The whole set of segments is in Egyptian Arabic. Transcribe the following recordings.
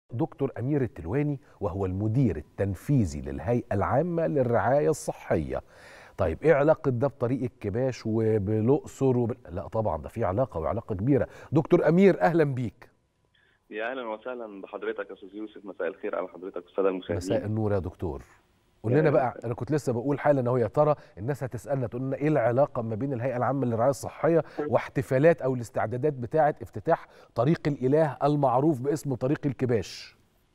دكتور أمير التلواني وهو المدير التنفيذي للهيئة العامة للرعاية الصحية طيب ايه علاقة ده بطريق الكباش وبالأقصر وب... لا طبعا ده في علاقة وعلاقة كبيرة دكتور أمير أهلا بيك يا اهلا وسهلا بحضرتك يا استاذ يوسف مساء الخير على حضرتك والساده المشاهدين مساء النور يا دكتور قول لنا بقى انا كنت لسه بقول حالا اهو يا ترى الناس هتسالنا تقول لنا ايه العلاقه ما بين الهيئه العامه للرعايه الصحيه واحتفالات او الاستعدادات بتاعه افتتاح طريق الاله المعروف باسم طريق الكباش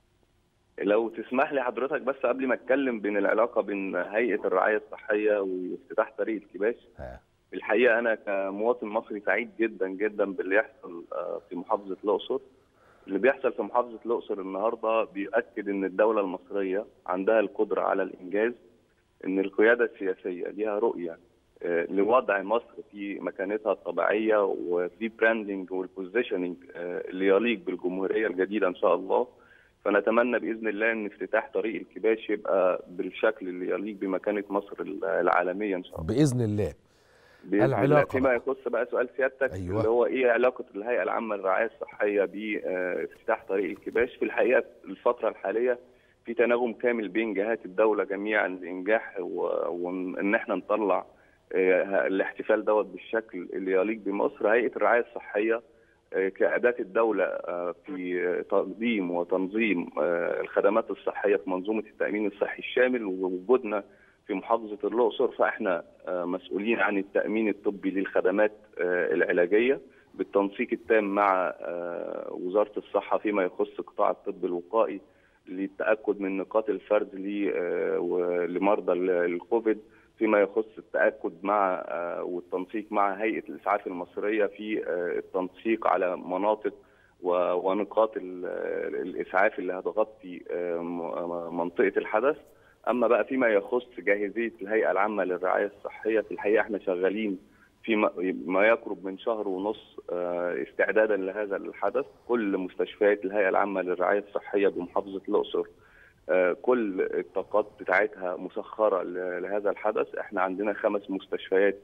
لو تسمح لي حضرتك بس قبل ما اتكلم بين العلاقه بين هيئه الرعايه الصحيه وافتتاح طريق الكباش ها. في الحقيقه انا كمواطن مصري سعيد جدا جدا باللي يحصل آه، في محافظه الاقصر اللي بيحصل في محافظه الاقصر النهارده بيؤكد ان الدوله المصريه عندها القدره على الانجاز ان القياده السياسيه ليها رؤيه آه، لوضع مصر في مكانتها الطبيعيه وفي براندنج والبوزيشننج اللي يليق بالجمهوريه الجديده ان شاء الله فنتمنى باذن الله ان افتتاح طريق الكباش يبقى بالشكل اللي يليق بمكانه مصر العالميه ان شاء الله باذن الله بإذن الله. العلاقة فيما بقى. يخص بقى سؤال سيادتك أيوة. اللي هو ايه علاقه الهيئه العامه للرعايه الصحيه بافتتاح طريق الكباش في الحقيقه الفتره الحاليه في تناغم كامل بين جهات الدوله جميعا لانجاح و- وان احنا نطلع آه، الاحتفال دوت بالشكل اللي يليق بمصر هيئه الرعايه الصحيه آه، كاداه الدوله آه، في تقديم وتنظيم آه، الخدمات الصحيه في منظومه التامين الصحي الشامل ووجودنا في محافظه الاقصر فاحنا آه، مسؤولين عن التامين الطبي للخدمات آه، العلاجيه بالتنسيق التام مع آه، وزاره الصحه فيما يخص قطاع الطب الوقائي للتاكد من نقاط الفرد ل- آه، و- لمرضى ال- الكوفيد فيما يخص التاكد مع آه، والتنسيق مع هيئه الاسعاف المصريه في آه، التنسيق على مناطق و- ونقاط ال- الاسعاف اللي هتغطي آه، م- منطقه الحدث اما بقى فيما يخص جاهزيه الهيئه العامه للرعايه الصحيه في الحقيقه احنا شغالين في ما- ما يقرب من شهر ونص آه، استعدادا لهذا الحدث كل مستشفيات الهيئه العامه للرعايه الصحيه بمحافظه الاقصر آه، كل الطاقات بتاعتها مسخره ل- لهذا الحدث احنا عندنا خمس مستشفيات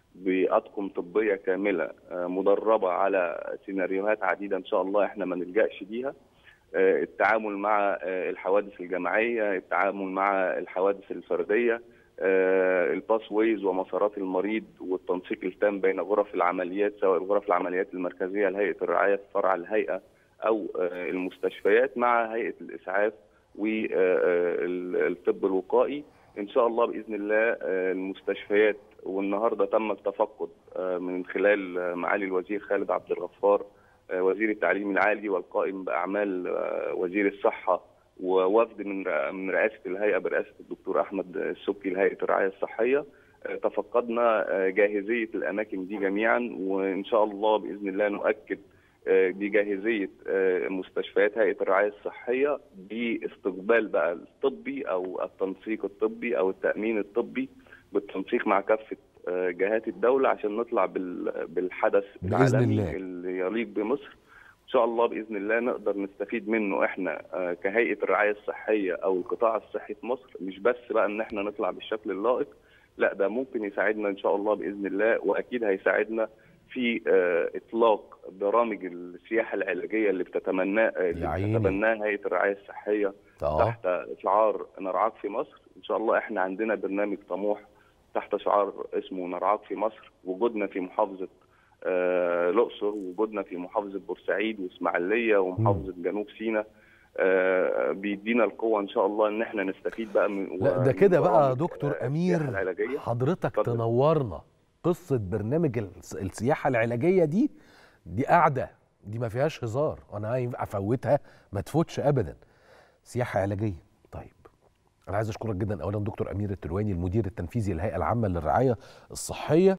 باطقم طبيه كامله آه، مدربه على سيناريوهات عديده ان شاء الله احنا ما نلجاش ليها آه، التعامل مع آه، الحوادث الجماعيه التعامل مع الحوادث الفرديه آه، الباس ويز ومسارات المريض والتنسيق التام بين غرف العمليات سواء غرف العمليات المركزيه لهيئه الرعايه في فرع الهيئه او آه، المستشفيات مع هيئه الاسعاف والطب الوقائي ان شاء الله باذن الله آه، المستشفيات والنهارده تم التفقد آه، من خلال آه، معالي الوزير خالد عبد الغفار آه، وزير التعليم العالي والقائم باعمال آه، وزير الصحه ووفد من رئ- من رئاسه الهيئه برئاسه الدكتور احمد السبكي لهيئه الرعايه الصحيه آه، تفقدنا آه، جاهزيه الاماكن دي جميعا وان شاء الله باذن الله نؤكد آه، بجاهزيه آه، مستشفيات هيئه الرعايه الصحيه باستقبال بقى الطبي او التنسيق الطبي او التامين الطبي بالتنسيق مع كافه آه، جهات الدوله عشان نطلع بال- بالحدث بإذن العالمي الله. اللي يليق بمصر ان شاء الله باذن الله نقدر نستفيد منه احنا آه، كهيئه الرعايه الصحيه او القطاع الصحي في مصر مش بس بقى ان احنا نطلع بالشكل اللائق لا ده ممكن يساعدنا ان شاء الله باذن الله واكيد هيساعدنا في آه، اطلاق برامج السياحه العلاجيه اللي بتتمناه يا اللي عيني. بتتبناها هيئه الرعايه الصحيه اه تحت شعار نرعاك في مصر ان شاء الله احنا عندنا برنامج طموح تحت شعار اسمه نرعاك في مصر وجودنا في محافظه آه، الاقصر وجودنا في محافظه بورسعيد واسماعيليه ومحافظه جنوب سيناء آه، بيدينا القوه ان شاء الله ان احنا نستفيد بقى من لا ده من كده بقى برامج، دكتور آه، امير السياحة العلاجيه حضرتك اتفضل. تنورنا قصه برنامج الس- السياحه العلاجيه دي دي قاعده دي ما فيهاش هزار وانا هينفع افوتها ما تفوتش ابدا سياحه علاجيه طيب انا عايز اشكرك جدا اولا دكتور امير التلواني المدير التنفيذي للهيئه العامه للرعايه الصحيه